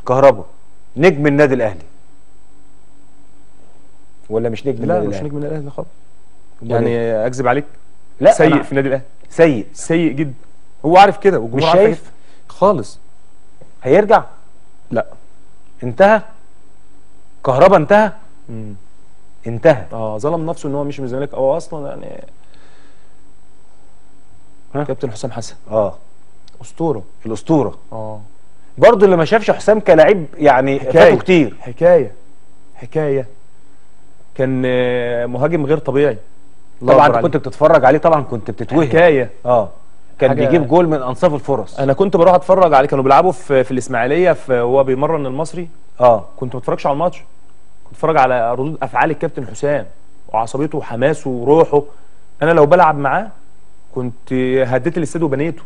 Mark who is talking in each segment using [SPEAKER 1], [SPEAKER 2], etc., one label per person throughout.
[SPEAKER 1] كهربا نجم النادي الاهلي ولا مش نجم
[SPEAKER 2] لا
[SPEAKER 1] النادي
[SPEAKER 2] مش
[SPEAKER 1] الاهلي
[SPEAKER 2] نجم النادي الاهلي خالص
[SPEAKER 1] أمال
[SPEAKER 2] يعني
[SPEAKER 1] إيه؟
[SPEAKER 2] اكذب عليك
[SPEAKER 1] لا
[SPEAKER 2] سيء
[SPEAKER 1] أنا-
[SPEAKER 2] في النادي الاهلي
[SPEAKER 1] سيء
[SPEAKER 2] سيء جدا هو عارف كده والجمهور
[SPEAKER 1] مش
[SPEAKER 2] عارف
[SPEAKER 1] شايف؟
[SPEAKER 2] كده خالص
[SPEAKER 1] هيرجع
[SPEAKER 2] لا
[SPEAKER 1] انتهى كهربا انتهى
[SPEAKER 2] مم.
[SPEAKER 1] انتهى
[SPEAKER 2] اه ظلم نفسه ان هو مش من الزمالك هو اصلا يعني
[SPEAKER 1] ها؟
[SPEAKER 2] كابتن حسام حسن
[SPEAKER 1] اه
[SPEAKER 2] اسطوره
[SPEAKER 1] الاسطوره
[SPEAKER 2] اه
[SPEAKER 1] برضه اللي ما شافش حسام كلاعب يعني
[SPEAKER 2] حكاية.
[SPEAKER 1] فاتوا كتير
[SPEAKER 2] حكايه حكايه كان آه، مهاجم غير طبيعي الله
[SPEAKER 1] طبعا
[SPEAKER 2] أكبر
[SPEAKER 1] انت كنت
[SPEAKER 2] عليه.
[SPEAKER 1] بتتفرج عليه طبعا كنت بتتوهم
[SPEAKER 2] حكايه
[SPEAKER 1] اه كان
[SPEAKER 2] حاجة-
[SPEAKER 1] بيجيب جول من انصاف الفرص
[SPEAKER 2] انا كنت بروح اتفرج عليه كانوا بيلعبوا في في الاسماعيليه في وهو بيمرن المصري
[SPEAKER 1] اه
[SPEAKER 2] كنت ما بتفرجش على الماتش كنت بتفرج على ردود افعال الكابتن حسام وعصبيته وحماسه وروحه انا لو بلعب معاه كنت هديت الاستاد وبنيته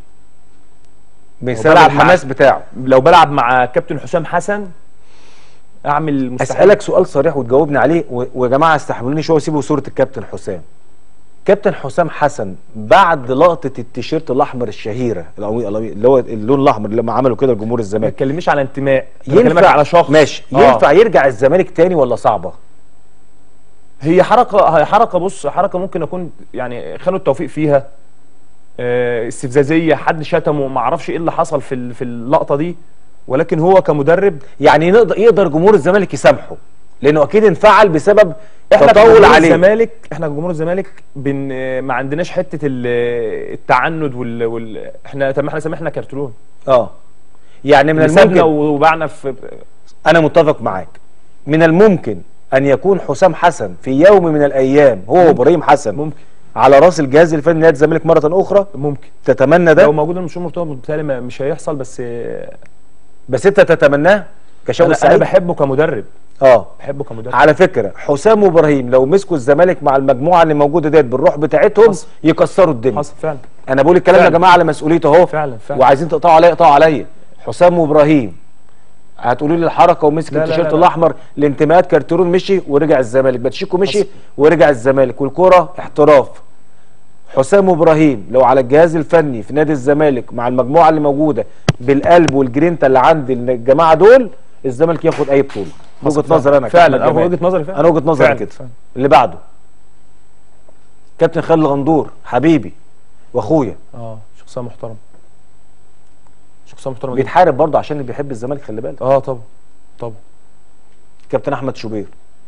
[SPEAKER 1] بسبب
[SPEAKER 2] وبلعب
[SPEAKER 1] الحماس
[SPEAKER 2] مع-
[SPEAKER 1] بتاعه
[SPEAKER 2] لو بلعب مع كابتن حسام حسن اعمل مستحيل
[SPEAKER 1] اسالك سؤال صريح وتجاوبني عليه و- ويا جماعه استحملوني شويه وسيبوا صوره الكابتن حسام كابتن حسام حسن بعد لقطه التيشيرت الاحمر الشهيره القوي- القوي- اللي هو اللون الاحمر اللي لما عملوا كده لجمهور
[SPEAKER 2] ما
[SPEAKER 1] الزمالك
[SPEAKER 2] تكلمنيش على انتماء أنا بكلمك على شخص
[SPEAKER 1] ماشي
[SPEAKER 2] آه.
[SPEAKER 1] ينفع يرجع الزمالك تاني ولا صعبه
[SPEAKER 2] هي حركه هي حركه بص حركه ممكن اكون يعني خانوا التوفيق فيها آه، استفزازيه حد شتمه ما اعرفش ايه اللي حصل في ال- في اللقطه دي ولكن هو كمدرب
[SPEAKER 1] يعني يقدر يقدر جمهور الزمالك يسامحه لانه اكيد انفعل بسبب
[SPEAKER 2] احنا
[SPEAKER 1] تطاول
[SPEAKER 2] كجمهور
[SPEAKER 1] عليه
[SPEAKER 2] الزمالك احنا كجمهور الزمالك بن ما عندناش حته ال- التعنت وال, وال... احنا طب ما احنا سامحنا كارتلون
[SPEAKER 1] اه يعني من
[SPEAKER 2] سابنا
[SPEAKER 1] الممكن
[SPEAKER 2] وباعنا في
[SPEAKER 1] انا متفق معاك من الممكن ان يكون حسام حسن في يوم من الايام هو وابراهيم حسن
[SPEAKER 2] ممكن
[SPEAKER 1] على راس الجهاز الفني لنادي الزمالك مره اخرى
[SPEAKER 2] ممكن
[SPEAKER 1] تتمنى
[SPEAKER 2] لو
[SPEAKER 1] ده
[SPEAKER 2] موجود المشروع مرتبط بالتالي ما- مش هيحصل بس آه،
[SPEAKER 1] بس انت تتمناه كشاوي
[SPEAKER 2] انا, أنا
[SPEAKER 1] السعيد
[SPEAKER 2] بحبه كمدرب
[SPEAKER 1] اه
[SPEAKER 2] بحبه كمدرب
[SPEAKER 1] على فكره حسام وابراهيم لو مسكوا الزمالك مع المجموعه اللي موجوده ديت بالروح بتاعتهم
[SPEAKER 2] حصل.
[SPEAKER 1] يكسروا الدنيا
[SPEAKER 2] حصل فعلا
[SPEAKER 1] انا بقول الكلام يا
[SPEAKER 2] فعلا.
[SPEAKER 1] جماعه على مسؤوليته اهو
[SPEAKER 2] فعلا فعلا
[SPEAKER 1] وعايزين تقطعوا عليا اقطعوا عليا حسام وابراهيم هتقولوا لي الحركه ومسك
[SPEAKER 2] لا، لا،
[SPEAKER 1] التيشيرت
[SPEAKER 2] لا، لا.
[SPEAKER 1] الاحمر الانتماءات كارترون مشي ورجع الزمالك باتشيكو مشي
[SPEAKER 2] حصل.
[SPEAKER 1] ورجع الزمالك والكوره احتراف حسام وابراهيم لو على الجهاز الفني في نادي الزمالك مع المجموعه اللي موجوده بالقلب والجرينتا اللي عند الجماعه دول الزمالك ياخد اي بطوله
[SPEAKER 2] حصل
[SPEAKER 1] وجهه نظر انا
[SPEAKER 2] فعلا
[SPEAKER 1] كأحمد
[SPEAKER 2] اه
[SPEAKER 1] جمال.
[SPEAKER 2] وجهه نظري فعلا
[SPEAKER 1] انا وجهه نظري
[SPEAKER 2] فعلا،
[SPEAKER 1] كده
[SPEAKER 2] فعلا.
[SPEAKER 1] اللي بعده كابتن خالد غندور حبيبي واخويا
[SPEAKER 2] اه شخصيه محترمه شخصيه محترمه جدا
[SPEAKER 1] بيتحارب برضه عشان اللي بيحب الزمالك خلي بالك
[SPEAKER 2] اه طبعا طبعا
[SPEAKER 1] كابتن احمد شوبير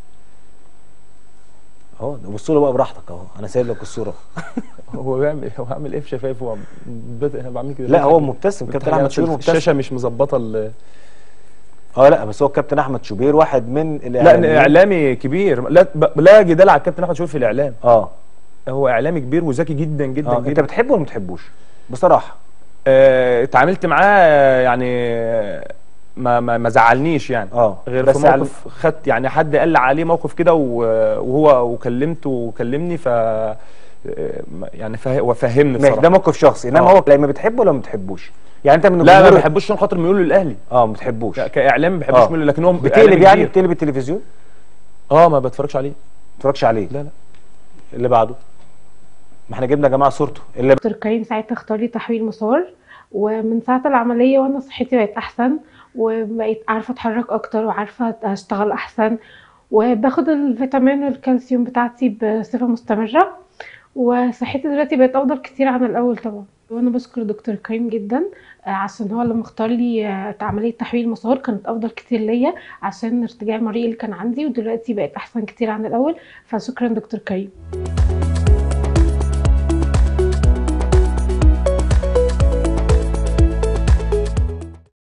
[SPEAKER 1] اهو بص له بقى براحتك اهو انا سايب لك الصوره
[SPEAKER 2] هو بيعمل هو عامل ايه في شفايفه هو بد- انا بعمل كده
[SPEAKER 1] لا هو مبتسم كابتن احمد شوبير مبتسم
[SPEAKER 2] الشاشه مش مظبطه ال-
[SPEAKER 1] اه لا بس هو كابتن احمد شوبير واحد من
[SPEAKER 2] لا
[SPEAKER 1] الاعلاميين
[SPEAKER 2] اعلامي كبير لا ب- لا جدال على الكابتن احمد شوقي في الاعلام
[SPEAKER 1] اه
[SPEAKER 2] هو اعلامي كبير وذكي جدا جدا
[SPEAKER 1] اه انت
[SPEAKER 2] جدا
[SPEAKER 1] بتحبه ولا ما بتحبوش بصراحه
[SPEAKER 2] آه، اتعاملت معاه يعني ما ما, ما زعلنيش يعني
[SPEAKER 1] اه
[SPEAKER 2] غير
[SPEAKER 1] بس
[SPEAKER 2] في موقف خد يعني حد قال عليه موقف كده و- وهو وكلمته وكلمني ف يعني فه- وفهمني
[SPEAKER 1] ماشي
[SPEAKER 2] بصراحه
[SPEAKER 1] ده موقف شخصي انما
[SPEAKER 2] آه.
[SPEAKER 1] هو لا ما بتحبه ولا ما بتحبوش يعني انت من
[SPEAKER 2] لا ما
[SPEAKER 1] الجمهور-
[SPEAKER 2] بحبوش عشان خاطر ميوله للاهلي
[SPEAKER 1] اه ما بتحبوش
[SPEAKER 2] لا، كاعلامي ما بحبوش
[SPEAKER 1] آه.
[SPEAKER 2] ميوله لكن هو
[SPEAKER 1] بتقلب
[SPEAKER 2] إعلامي
[SPEAKER 1] يعني
[SPEAKER 2] كبير.
[SPEAKER 1] بتقلب التلفزيون
[SPEAKER 2] اه ما بتفرجش عليه
[SPEAKER 1] ما تتفرجش عليه
[SPEAKER 2] لا لا
[SPEAKER 1] اللي بعده ما احنا جبنا يا جماعه صورته اللي
[SPEAKER 3] دكتور كريم ساعتها اختار لي تحويل مسار ومن ساعة العملية وانا صحتي بقت احسن وبقيت عارفة اتحرك اكتر وعارفة اشتغل احسن وباخد الفيتامين والكالسيوم بتاعتي بصفة مستمرة وصحتي دلوقتي بقت افضل كتير عن الاول طبعا وانا بشكر دكتور كريم جدا آه، عشان هو لما اختار لي آه، عملية تحويل مسار كانت افضل كتير ليا عشان ارتجاع المريء اللي كان عندي ودلوقتي بقت احسن كتير عن الاول فشكرا دكتور كريم